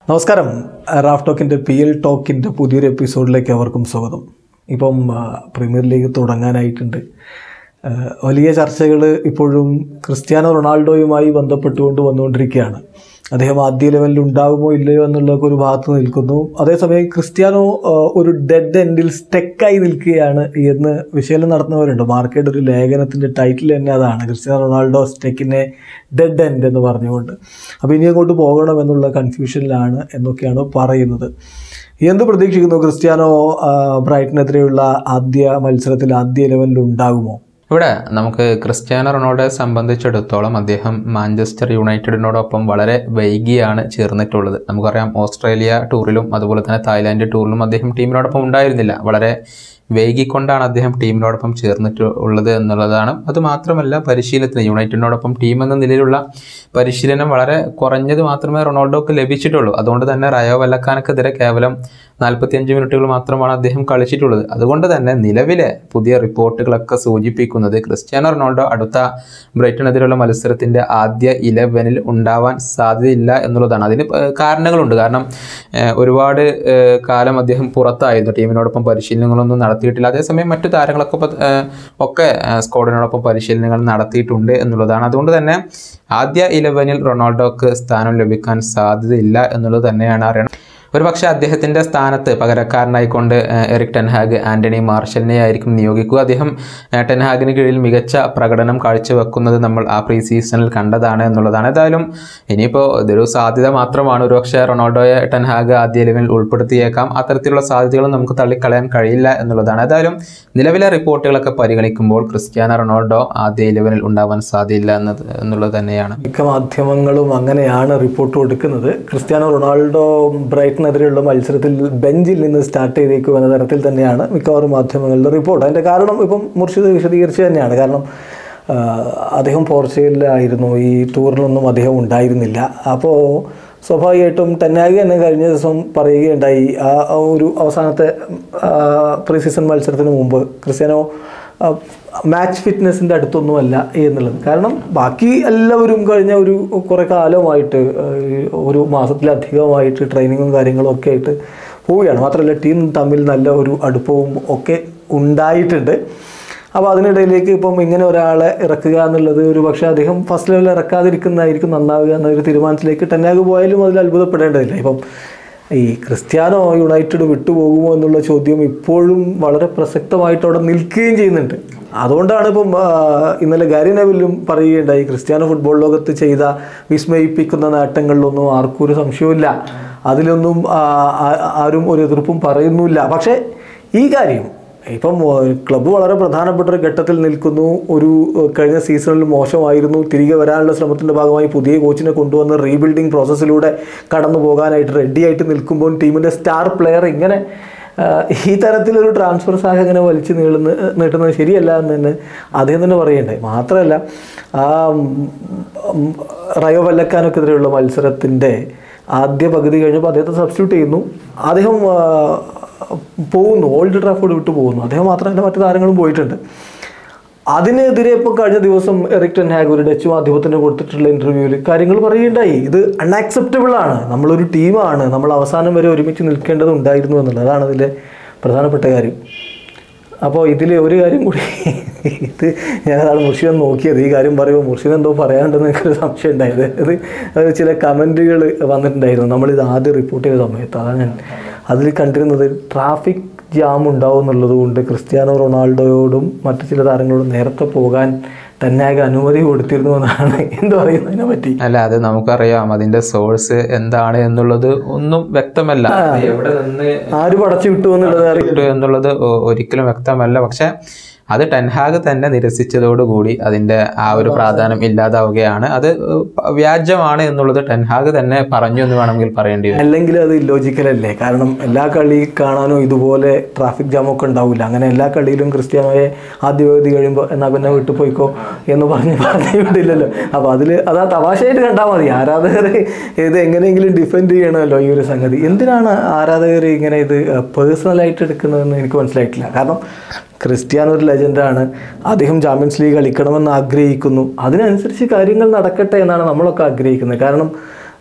നമസ്കാരം റാഫ് ടോക്കിൻ്റെ P L ടോക്കിൻ്റെ പുതിയൊരു എപ്പിസോഡിലേക്ക് അവർക്കും സ്വാഗതം ഇപ്പം ആ, പ്രീമിയർ ലീഗ് തുടങ്ങാനായിട്ടുണ്ട് ആ, വലിയ ചർച്ചകൾ ഇപ്പോഴും ക്രിസ്ത്യാനോ റൊണാൾഡോയുമായി ബന്ധപ്പെട്ടുകൊണ്ട് വന്നുകൊണ്ടിരിക്കുകയാണ് അദ്ദേഹം ആദ്യ ലെവലിൽ ഉണ്ടാകുമോ ഇല്ലയോ എന്നുള്ളതൊക്കെ ഒരു ഭാഗത്ത് നിൽക്കുന്നു അതേസമയം ക്രിസ്ത്യാനോ ആ, ഒരു ഡെഡ് എൻഡിൽ സ്റ്റെക്കായി നിൽക്കുകയാണ് എന്ന് വിശകലനം നടത്തുന്നവരുണ്ട് മാർക്കറ്റ് ഒരു ലേഖനത്തിൻ്റെ ടൈറ്റിൽ തന്നെ അതാണ് ക്രിസ്ത്യാനോ റൊണാൾഡോ സ്റ്റെക്കിനെ ഡെഡ് എൻഡ് എന്ന് പറഞ്ഞുകൊണ്ട് അപ്പോൾ ഇനി അങ്ങോട്ട് പോകണം എന്നുള്ള കൺഫ്യൂഷനിലാണ് എന്നൊക്കെയാണ് പറയുന്നത് എന്ത് പ്രതീക്ഷിക്കുന്നു ക്രിസ്ത്യാനോ ആ, ബ്രൈറ്റനെതിരെയുള്ള ആദ്യ മത്സരത്തിൽ ആദ്യ ലെവലിൽ ഉണ്ടാകുമോ ഇവിടെ നമുക്ക് ക്രിസ്ത്യാനോ റൊണാൾഡോയെ സംബന്ധിച്ചിടത്തോളം അദ്ദേഹം മാഞ്ചസ്റ്റർ യുണൈറ്റഡിനോടൊപ്പം വളരെ വൈകിയാണ് ചേർന്നിട്ടുള്ളത് നമുക്കറിയാം ഓസ്ട്രേലിയ ടൂറിലും അതുപോലെ തന്നെ തായ്ലാൻഡ് ടൂറിലും അദ്ദേഹം ടീമിനോടൊപ്പം ഉണ്ടായിരുന്നില്ല വളരെ വൈകിക്കൊണ്ടാണ് അദ്ദേഹം ടീമിനോടൊപ്പം ചേർന്നിട്ട് ഉള്ളത് എന്നുള്ളതാണ് അതുമാത്രമല്ല പരിശീലനത്തിന് യുണൈറ്റഡിനോടൊപ്പം ടീം എന്ന നിലയിലുള്ള പരിശീലനം വളരെ കുറഞ്ഞത് മാത്രമേ റൊണാൾഡോക്ക് ലഭിച്ചിട്ടുള്ളൂ അതുകൊണ്ട് തന്നെ റയോ വല്ലക്കാനക്കെതിരെ കേവലം നാൽപ്പത്തിയഞ്ച് മിനിറ്റുകൾ മാത്രമാണ് അദ്ദേഹം കളിച്ചിട്ടുള്ളത് അതുകൊണ്ട് തന്നെ നിലവിലെ പുതിയ റിപ്പോർട്ടുകളൊക്കെ സൂചിപ്പിക്കുന്നത് ക്രിസ്ത്യാനോ റൊണാൾഡോ അടുത്ത ബ്രൈറ്റണെതിരെയുള്ള മത്സരത്തിൻ്റെ ആദ്യ ഇലവനിൽ ഉണ്ടാവാൻ സാധ്യതയില്ല എന്നുള്ളതാണ് അതിന് പ- കാരണങ്ങളുണ്ട് കാരണം ഏഹ്, ഒരുപാട് ഏഹ്, കാലം അദ്ദേഹം പുറത്തായിരുന്നു ടീമിനോടൊപ്പം പരിശീലനങ്ങളൊന്നും നടത്തിയിട്ടില്ല അതേസമയം മറ്റു താരങ്ങളൊക്കെ ഇപ്പൊ, ഏഹ്, ഒക്കെ ഏഹ്, സ്ക്വാഡിനോടൊപ്പം പരിശീലനങ്ങൾ നടത്തിയിട്ടുണ്ട് എന്നുള്ളതാണ് അതുകൊണ്ട് തന്നെ ആദ്യ ഇലവനിൽ റൊണാൾഡോക്ക് സ്ഥാനം ലഭിക്കാൻ സാധ്യതയില്ല എന്നുള്ളത് തന്നെയാണ് അറിയണം ഒരുപക്ഷെ അദ്ദേഹത്തിൻ്റെ സ്ഥാനത്ത് പകരക്കാരനായിക്കൊണ്ട് ഏഹ്, എറിക് ടെൻഹാഗ് ആന്റണി മാർഷലിനെ ആയിരിക്കും നിയോഗിക്കുക അദ്ദേഹം ഏഹ്, ടെൻഹാഗിന് കീഴിൽ മികച്ച പ്രകടനം കാഴ്ചവെക്കുന്നത് നമ്മൾ ആ പ്രീ സീസണിൽ കണ്ടതാണ് എന്നുള്ളതാണ് ഏതായാലും ഇനിയിപ്പോൾ ഇതൊരു സാധ്യത മാത്രമാണ് ഒരുപക്ഷെ റൊണാൾഡോയെ ടെൻഹാഗ് ആദ്യ ലെവലിൽ ഉൾപ്പെടുത്തിയേക്കാം അത്തരത്തിലുള്ള സാധ്യതകൾ നമുക്ക് തള്ളിക്കളയാൻ കഴിയില്ല എന്നുള്ളതാണ് ഏതായാലും നിലവിലെ റിപ്പോർട്ടുകളൊക്കെ പരിഗണിക്കുമ്പോൾ ക്രിസ്ത്യാനോ റൊണാൾഡോ ആദ്യ ലെവലിൽ ഉണ്ടാവാൻ സാധ്യതയില്ല എന്നത് എന്നുള്ളത് തന്നെയാണ് മിക്ക മാധ്യമങ്ങളും അങ്ങനെയാണ് റിപ്പോർട്ട് കൊടുക്കുന്നത് ക്രിസ്ത്യാനോ റൊണാൾഡോ ബ്രൈറ്റനെതിരെയുള്ള മത്സരത്തിൽ ബെഞ്ചിൽ നിന്ന് സ്റ്റാർട്ട് ചെയ്തേക്കും എന്ന തരത്തിൽ തന്നെയാണ് മിക്കവാറും മാധ്യമങ്ങളുടെ റിപ്പോർട്ട് അതിൻ്റെ കാരണം ഇപ്പം മുർഷിദ് വിശദീകരിച്ച് തന്നെയാണ് കാരണം ആ, അദ്ദേഹം പോർച്ചുഗലിലായിരുന്നു ഈ ടൂറിലൊന്നും അദ്ദേഹം ഉണ്ടായിരുന്നില്ല അപ്പോൾ സ്വാഭാവികമായിട്ടും ടെന്നാഗി തന്നെ കഴിഞ്ഞ ദിവസം പറയുകയുണ്ടായി ആ ആ ഒരു അവസാനത്തെ പ്രീ സീസൺ മത്സരത്തിന് മുമ്പ് ക്രിസ്ത്യാനോ മാച്ച് ഫിറ്റ്നസിൻ്റെ അടുത്തൊന്നുമല്ല എന്നുള്ളത് കാരണം ബാക്കി എല്ലാവരും കഴിഞ്ഞ ഒരു കുറേ കാലമായിട്ട് ആ, ഈ ഒരു മാസത്തിലധികമായിട്ട് ട്രെയിനിങ്ങും കാര്യങ്ങളും ഒക്കെ ആയിട്ട് പോവുകയാണ് മാത്രമല്ല ടീം തമ്മിൽ നല്ല ഒരു അടുപ്പവും ഒക്കെ ഉണ്ടായിട്ടുണ്ട് അപ്പോൾ അതിനിടയിലേക്ക് ഇപ്പം ഇങ്ങനെ ഒരാളെ ഇറക്കുക എന്നുള്ളത് ഒരു പക്ഷേ അദ്ദേഹം ഫസ്റ്റ് ലെവലിൽ ഇറക്കാതിരിക്കുന്നതായിരിക്കും നന്നാവുക എന്നൊരു തീരുമാനത്തിലേക്ക് ടെന്നാഗ് പോയാലും അതിൽ അത്ഭുതപ്പെടേണ്ടതില്ല ഇപ്പം ഈ ക്രിസ്ത്യാനോ യുണൈറ്റഡ് വിട്ടുപോകുമോ എന്നുള്ള ചോദ്യം ഇപ്പോഴും വളരെ പ്രസക്തമായിട്ട് അവിടെ നിൽക്കുകയും ചെയ്യുന്നുണ്ട് അതുകൊണ്ടാണ് ഇപ്പം ആ, ഇന്നലെ ഗാരി നെവിലും പറയുകയുണ്ടായി ക്രിസ്ത്യാനോ ഫുട്ബോൾ ലോകത്ത് ചെയ്ത വിസ്മയിപ്പിക്കുന്ന നേട്ടങ്ങളിലൊന്നും ആർക്കും ഒരു സംശയവുമില്ല അതിലൊന്നും ആ, ആ- ആരും ഒരു എതിർപ്പും പറയുന്നില്ല പക്ഷേ ഈ കാര്യം ഇപ്പം ക്ലബ്ബ് വളരെ പ്രധാനപ്പെട്ട ഒരു ഘട്ടത്തിൽ നിൽക്കുന്നു ഒരു ഏഹ്, കഴിഞ്ഞ സീസണിൽ മോശമായിരുന്നു തിരികെ വരാനുള്ള ശ്രമത്തിൻ്റെ ഭാഗമായി പുതിയ കോച്ചിനെ കൊണ്ടുവന്ന് റീബിൽഡിംഗ് പ്രോസസ്സിലൂടെ കടന്നു പോകാനായിട്ട് റെഡിയായിട്ട് നിൽക്കുമ്പോൾ ടീമിൻ്റെ സ്റ്റാർ പ്ലെയർ ഇങ്ങനെ ആഹ്, ഈ തരത്തിലൊരു ട്രാൻസ്ഫർ സാഹ ഇങ്ങനെ വലിച്ചു നീളുന്ന നീട്ടുന്നത് ശരിയല്ല എന്ന് തന്നെ അദ്ദേഹം തന്നെ പറയണ്ടായി മാത്രമല്ല ആ ഉം, ഉം, റയോ വല്ലക്കാനൊക്കെതിരെയുള്ള മത്സരത്തിൻ്റെ ആദ്യ പകുതി കഴിഞ്ഞപ്പോൾ അദ്ദേഹത്തെ സബ്സ്റ്റിറ്റ്യൂട്ട് ചെയ്യുന്നു അദ്ദേഹം ആ, പോകുന്നു ഓൾഡ് ട്രാഫോർഡ് വിട്ടു പോകുന്നു അദ്ദേഹം മാത്രമല്ല മറ്റു താരങ്ങളും പോയിട്ടുണ്ട് അതിനെതിരെ ഇപ്പോൾ കഴിഞ്ഞ ദിവസം എറിക് ടെൻ ഹാഗ് ഒരു ഡച്ച് മാധ്യമത്തിന് കൊടുത്തിട്ടുള്ള ഇൻ്റർവ്യൂവിൽ കാര്യങ്ങൾ പറയുകയുണ്ടായി ഇത് അൺആക്സെപ്റ്റബിൾ ആണ് നമ്മളൊരു ടീമാണ് നമ്മൾ അവസാനം വരെ ഒരുമിച്ച് നിൽക്കേണ്ടതുണ്ടായിരുന്നു എന്നുള്ളത് അതാണ് അതിലെ പ്രധാനപ്പെട്ട കാര്യം അപ്പോൾ ഇതിൽ ഒരു കാര്യം കൂടി ഇത് ഞാനതാണ് മുർഷിദൻ നോക്കിയത് ഈ കാര്യം പറയുമ്പോൾ മുർഷിദ് എന്തോ പറയാണ്ടെന്ന് എനിക്കൊരു സംശയം ഉണ്ടായത് അത് അത് ചില കമൻറ്റുകൾ വന്നിട്ടുണ്ടായിരുന്നു നമ്മളിത് ആദ്യം റിപ്പോർട്ട് ചെയ്ത സമയത്ത് അതാണ് ഞാൻ അതിൽ കണ്ടിരുന്നത് ട്രാഫിക് ജാം ഉണ്ടാവും എന്നുള്ളത് കൊണ്ട് ക്രിസ്ത്യാനോ റൊണാൾഡോയോടും മറ്റു ചില താരങ്ങളോടും നേരത്തെ പോകാൻ തന്നാകെ അനുമതി കൊടുത്തിരുന്നു എന്നാണ് എന്ത് പറയുന്നതിനെ പറ്റി അല്ല അത് നമുക്കറിയാം അതിന്റെ സോഴ്സ് എന്താണ് എന്നുള്ളത് ഒന്നും വ്യക്തമല്ല എവിടെ നിന്ന് ആര് പടച്ചു വിട്ടു എന്നുള്ളത് അറിയാം കിട്ടും എന്നുള്ളത് ഒ- ഒരിക്കലും വ്യക്തമല്ല പക്ഷെ അത് ടെൻഹാഗ് തന്നെ നിരസിച്ചതോടുകൂടി അതിന്റെ ആ ഒരു പ്രാധാന്യം ഇല്ലാതാവുകയാണ് അത് പ- വ്യാജമാണ് എന്നുള്ളത് ടെൻഹാഗ് തന്നെ പറഞ്ഞു എന്ന് വേണമെങ്കിൽ പറയേണ്ടി വരും അല്ലെങ്കിൽ അത് ഇല്ലോജിക്കൽ അല്ലേ കാരണം എല്ലാ കളി കാണാനും ഇതുപോലെ ട്രാഫിക് ജാമൊക്കെ ഉണ്ടാവില്ല അങ്ങനെ എല്ലാ കളിയിലും ക്രിസ്ത്യാനോയെ ആദ്യ പകുതി കഴിയുമ്പോൾ എന്നാ പിന്നെ വിട്ടു പോയിക്കോ എന്ന് പറഞ്ഞ് പറഞ്ഞു വിടില്ലല്ലോ അപ്പോൾ അതിൽ അത് ആ തമാശയായിട്ട് കണ്ടാൽ മതി ആരാധകർ ഇത് എങ്ങനെയെങ്കിലും ഡിഫെൻഡ് ചെയ്യണമല്ലോ ഈ ഒരു സംഗതി എന്തിനാണ് ആരാധകർ ഇങ്ങനെ ഇത് പേഴ്സണലായിട്ട് എടുക്കുന്നതെന്ന് എനിക്ക് മനസ്സിലായിട്ടില്ല കാരണം ക്രിസ്ത്യാനോ ഒരു ലെജൻഡാണ് അദ്ദേഹം ചാമ്പ്യൻസ് ലീഗ് കളിക്കണമെന്ന് ആഗ്രഹിക്കുന്നു അതിനനുസരിച്ച് കാര്യങ്ങൾ നടക്കട്ടെ എന്നാണ് നമ്മളൊക്കെ ആഗ്രഹിക്കുന്നത് കാരണം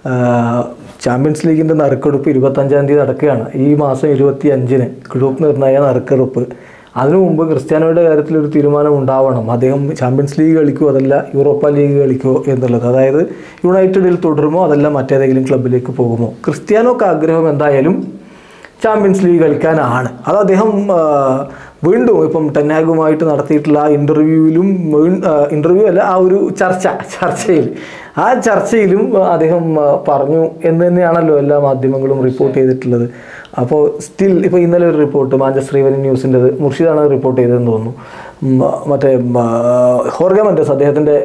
ചാമ്പ്യൻസ് ലീഗിൻ്റെ നറുക്കെടുപ്പ് ഇരുപത്തഞ്ചാം തീയതി നടക്കുകയാണ് ഈ മാസം ഇരുപത്തി അഞ്ചിന് ഗ്രൂപ്പ് നിർണയ നറുക്കെടുപ്പ് അതിനു മുമ്പ് ക്രിസ്ത്യാനോയുടെ കാര്യത്തിൽ ഒരു തീരുമാനം ഉണ്ടാവണം അദ്ദേഹം ചാമ്പ്യൻസ് ലീഗ് കളിക്കുമോ അതല്ല യൂറോപ്പ ലീഗ് കളിക്കുമോ എന്നുള്ളത് അതായത് യുണൈറ്റഡിൽ തുടരുമോ അതല്ല മറ്റേതെങ്കിലും ക്ലബിലേക്ക് പോകുമോ ക്രിസ്ത്യാനോക്ക് ആഗ്രഹം എന്തായാലും ചാമ്പ്യൻസ് ലീഗ് കളിക്കാനാണ് അത് അദ്ദേഹം ആ, വീണ്ടും ഇപ്പം ടെന്നാഗുമായിട്ട് നടത്തിയിട്ടുള്ള ആ ഇൻ്റർവ്യൂവിലും ഇൻ്റർവ്യൂ അല്ല ആ ഒരു ചർച്ച ചർച്ചയിൽ ആ ചർച്ചയിലും അദ്ദേഹം ആ, പറഞ്ഞു എന്ന് തന്നെയാണല്ലോ എല്ലാ മാധ്യമങ്ങളും റിപ്പോർട്ട് ചെയ്തിട്ടുള്ളത് അപ്പോൾ സ്റ്റിൽ ഇപ്പോൾ ഇന്നലെ ഒരു റിപ്പോർട്ട് മാഞ്ചസ്റ്റർ ഈവനിങ് ന്യൂസിൻ്റെത് മുർഷിദാണ് റിപ്പോർട്ട് ചെയ്തതെന്ന് തോന്നുന്നു ഉം, മറ്റേ ഹോർഗ മെൻഡസ് അദ്ദേഹത്തിൻ്റെ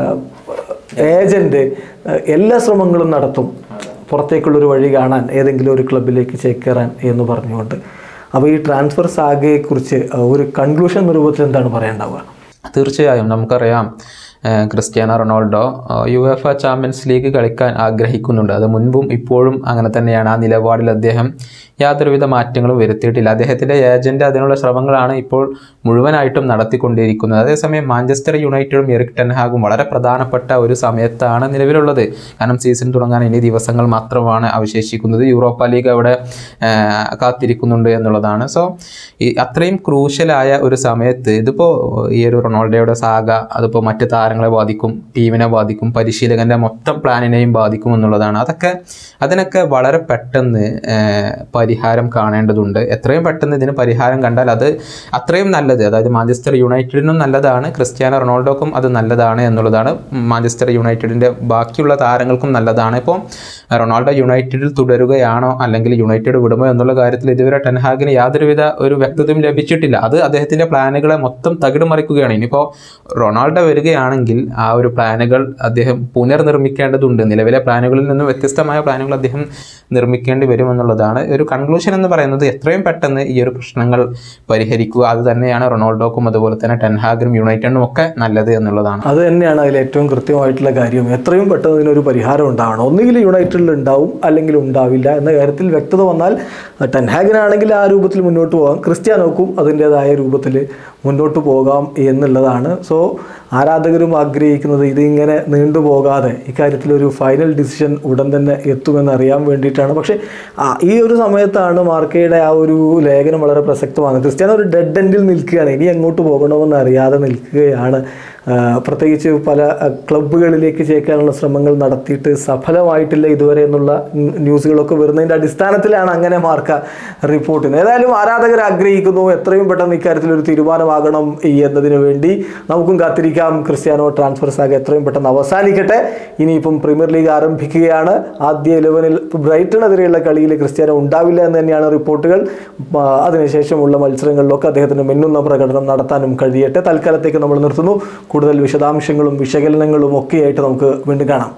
ഏജൻറ്റ് എല്ലാ ശ്രമങ്ങളും നടത്തും പുറത്തേക്കുള്ളൊരു വഴി കാണാൻ ഏതെങ്കിലും ഒരു ക്ലബിലേക്ക് ചേക്കേറാൻ എന്ന് പറഞ്ഞുകൊണ്ട് അപ്പോൾ ഈ ട്രാൻസ്ഫർ സാഗയെക്കുറിച്ച് ഒരു കൺക്ലൂഷൻ രൂപത്തിൽ എന്താണ് പറയേണ്ടാവുക തീർച്ചയായും നമുക്കറിയാം ഏഹ് Cristiano Ronaldo U F A Champions League കളിക്കാൻ ആഗ്രഹിക്കുന്നുണ്ട് അത് മുൻപും ഇപ്പോഴും അങ്ങനെ തന്നെയാണ് ആ നിലപാടിൽ അദ്ദേഹം യാതൊരുവിധ മാറ്റങ്ങളും വരുത്തിയിട്ടില്ല അദ്ദേഹത്തിൻ്റെ ഏജൻറ്റ് അതിനുള്ള ശ്രമങ്ങളാണ് ഇപ്പോൾ മുഴുവനായിട്ടും നടത്തിക്കൊണ്ടിരിക്കുന്നത് അതേസമയം മാഞ്ചസ്റ്റർ യുണൈറ്റഡും എറിക് ടെൻഹാഗും വളരെ പ്രധാനപ്പെട്ട ഒരു സമയത്താണ് നിലവിലുള്ളത് കാരണം സീസൺ തുടങ്ങാൻ ഇനി ദിവസങ്ങൾ മാത്രമാണ് അവശേഷിക്കുന്നത് യൂറോപ്പ ലീഗ് അവിടെ ഏഹ്, കാത്തിരിക്കുന്നുണ്ട് എന്നുള്ളതാണ് സോ ഈ അത്രയും ക്രൂഷ്യലായ ഒരു സമയത്ത് ഇതിപ്പോൾ ഈ ഒരു റൊണാൾഡോയുടെ സാഗ അതിപ്പോൾ മറ്റ് താരങ്ങളെ ബാധിക്കും ടീമിനെ ബാധിക്കും പരിശീലകൻ്റെ മൊത്തം പ്ലാനിനെയും ബാധിക്കും എന്നുള്ളതാണ് അതൊക്കെ അതിനൊക്കെ വളരെ പെട്ടെന്ന് ഏഹ്, പരിഹാരം കാണേണ്ടതുണ്ട് എത്രയും പെട്ടെന്ന് ഇതിന് പരിഹാരം കണ്ടാൽ അത് അത്രയും നല്ലത് അതായത് മാഞ്ചസ്റ്റർ യുണൈറ്റഡിനും നല്ലതാണ് ക്രിസ്ത്യാനോ റൊണാൾഡോക്കും അത് നല്ലതാണ് എന്നുള്ളതാണ് മാഞ്ചസ്റ്റർ യുണൈറ്റഡിൻ്റെ ബാക്കിയുള്ള താരങ്ങൾക്കും നല്ലതാണ് ഇപ്പോൾ റൊണാൾഡോ യുണൈറ്റഡിൽ തുടരുകയാണോ അല്ലെങ്കിൽ യുണൈറ്റഡ് വിടുമോ എന്നുള്ള കാര്യത്തിൽ ഇതുവരെ ടെൻഹാഗിന് യാതൊരുവിധ ഒരു വ്യക്തതയും ലഭിച്ചിട്ടില്ല അത് അദ്ദേഹത്തിൻ്റെ പ്ലാനുകളെ മൊത്തം തകിട് മറിക്കുകയാണ് ഇനിയിപ്പോൾ റൊണാൾഡോ വരികയാണെങ്കിൽ ആ ഒരു പ്ലാനുകൾ അദ്ദേഹം പുനർനിർമ്മിക്കേണ്ടതുണ്ട് നിലവിലെ പ്ലാനുകളിൽ നിന്ന് വ്യത്യസ്തമായ പ്ലാനുകൾ അദ്ദേഹം നിർമ്മിക്കേണ്ടി വരുമെന്നുള്ളതാണ് ഒരു കൺക്ലൂഷൻ എന്ന് പറയുന്നത് എത്രയും പെട്ടെന്ന് ഈ ഒരു പ്രശ്നങ്ങൾ പരിഹരിക്കുക അത് തന്നെയാണ് റൊണാൾഡോക്കും അതുപോലെ തന്നെ ടെൻഹാഗിനും യുണൈറ്റഡിനും ഒക്കെ നല്ലത് എന്നുള്ളതാണ് അത് തന്നെയാണ് അതിൽ ഏറ്റവും കൃത്യമായിട്ടുള്ള കാര്യം എത്രയും പെട്ടെന്ന് ഇതിനൊരു പരിഹാരം ഉണ്ടാവണം ഒന്നുകിൽ യുണൈറ്റഡിൽ ഉണ്ടാവും അല്ലെങ്കിൽ ഉണ്ടാവില്ല എന്ന കാര്യത്തിൽ വ്യക്തത വന്നാൽ ടെൻഹാഗിനാണെങ്കിൽ ആ രൂപത്തിൽ മുന്നോട്ട് പോകാം ക്രിസ്ത്യാനോക്കും അതിൻ്റെതായ രൂപത്തിൽ മുന്നോട്ട് പോകാം എന്നുള്ളതാണ് സോ ആരാധകരും ആഗ്രഹിക്കുന്നത് ഇതിങ്ങനെ നീണ്ടുപോകാതെ ഇക്കാര്യത്തിൽ ഒരു ഫൈനൽ ഡിസിഷൻ ഉടൻ തന്നെ എത്തുമെന്ന് അറിയാൻ വേണ്ടിയിട്ടാണ് പക്ഷേ ആ, ഈ ഒരു സമയത്താണ് മാർക്കയുടെ ആ ഒരു ലേഖനം വളരെ പ്രസക്തമാണ് ക്രിസ്ത്യാനോ ഒരു ഡെഡ് എൻഡിൽ നിൽക്കുകയാണ് ഇനി എങ്ങോട്ട് പോകണമെന്ന് അറിയാതെ നിൽക്കുകയാണ് ആ, പ്രത്യേകിച്ച് പല ആ, ക്ലബ്ബുകളിലേക്ക് ചേക്കാനുള്ള ശ്രമങ്ങൾ നടത്തിയിട്ട് സഫലമായിട്ടില്ല ഇതുവരെ എന്നുള്ള ന്യൂ- ന്യൂസുകളൊക്കെ വരുന്നതിൻ്റെ അടിസ്ഥാനത്തിലാണ് അങ്ങനെ മാർക്ക റിപ്പോർട്ട് ചെയ്യുന്നത് ഏതായാലും ആരാധകർ ആഗ്രഹിക്കുന്നു എത്രയും പെട്ടെന്ന് ഇക്കാര്യത്തിൽ ഒരു തീരുമാനമാകണം എന്നതിന് വേണ്ടി നമുക്കും കാത്തിരിക്കാം ക്രിസ്ത്യാനോ ട്രാൻസ്ഫർ സാഗ എത്രയും പെട്ടെന്ന് അവസാനിക്കട്ടെ ഇനിയിപ്പം പ്രീമിയർ ലീഗ് ആരംഭിക്കുകയാണ് ആദ്യ ഇലവനിൽ ബ്രൈറ്റണെതിരെയുള്ള കളിയിൽ ക്രിസ്ത്യാനോ ഉണ്ടാവില്ല എന്ന് തന്നെയാണ് റിപ്പോർട്ടുകൾ ആ, അതിനുശേഷമുള്ള മത്സരങ്ങളിലൊക്കെ അദ്ദേഹത്തിന് മിന്നുന്ന പ്രകടനം നടത്താനും കഴിയട്ടെ തൽക്കാലത്തേക്ക് നമ്മൾ നിർത്തുന്നു കൂടുതൽ വിശദാംശങ്ങളും വിശകലനങ്ങളും ഒക്കെയായിട്ട് നമുക്ക് വീണ്ടും കാണാം